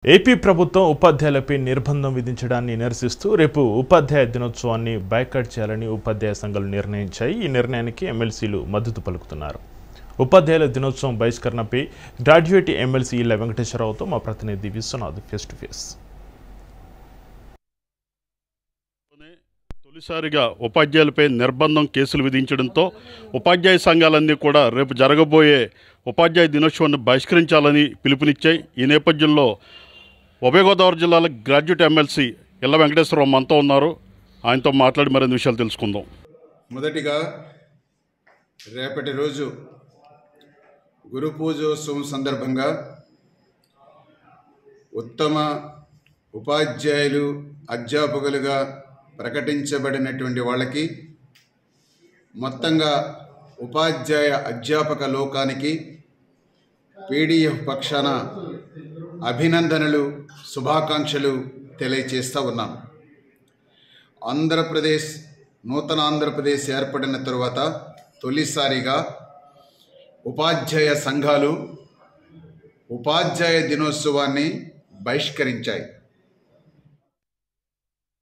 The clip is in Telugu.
ఏపీ ప్రభుత్వం ఉపాధ్యాయులపై నిర్బంధం విధించడాన్ని నిరసిస్తూ రేపు ఉపాధ్యాయ దినోత్సవాన్ని బైకట్ చేయాలని ఉపాధ్యాయ సంఘాలు నిర్ణయించాయి ఈ నిర్ణయానికి ఎమ్మెల్సీలు మద్దతు పలుకుతున్నారు ఉపాధ్యాయుల దినోత్సవం బహిష్కరణపై గ్రాడ్యుయేట్ ఎమ్మెల్సీ ఇళ్ల వెంకటేశ్వరరావుతో మా ప్రతినిధి విశ్వనాథ్ ఫేస్ టు ఫేస్ తొలిసారిగా ఉపాధ్యాయులపై నిర్బంధం కేసులు విధించడంతో ఉపాధ్యాయ సంఘాలన్నీ కూడా రేపు జరగబోయే ఉపాధ్యాయ దినోత్సవాన్ని బహిష్కరించాలని పిలుపునిచ్చాయి ఈ నేపథ్యంలో ఉభయ గోదావరి జిల్లాల గ్రాడ్యుయేట్ ఎమ్మెల్సీ ఇళ్ల వెంకటేశ్వరరావు మనతో ఉన్నారు ఆయనతో మాట్లాడి మరిన్ని విషయాలు తెలుసుకుందాం మొదటిగా రేపటి రోజు గురు పూజోత్సవం సందర్భంగా ఉత్తమ ఉపాధ్యాయులు అధ్యాపకులుగా ప్రకటించబడినటువంటి వాళ్ళకి మొత్తంగా ఉపాధ్యాయ అధ్యాపక లోకానికి పీడిఎఫ్ పక్షాన అభినందనలు శుభాకాంక్షలు తెలియచేస్తూ ఉన్నాను ఆంధ్రప్రదేశ్ నూతన ఆంధ్రప్రదేశ్ ఏర్పడిన తరువాత తొలిసారిగా ఉపాధ్యాయ సంఘాలు ఉపాధ్యాయ దినోత్సవాన్ని బహిష్కరించాయి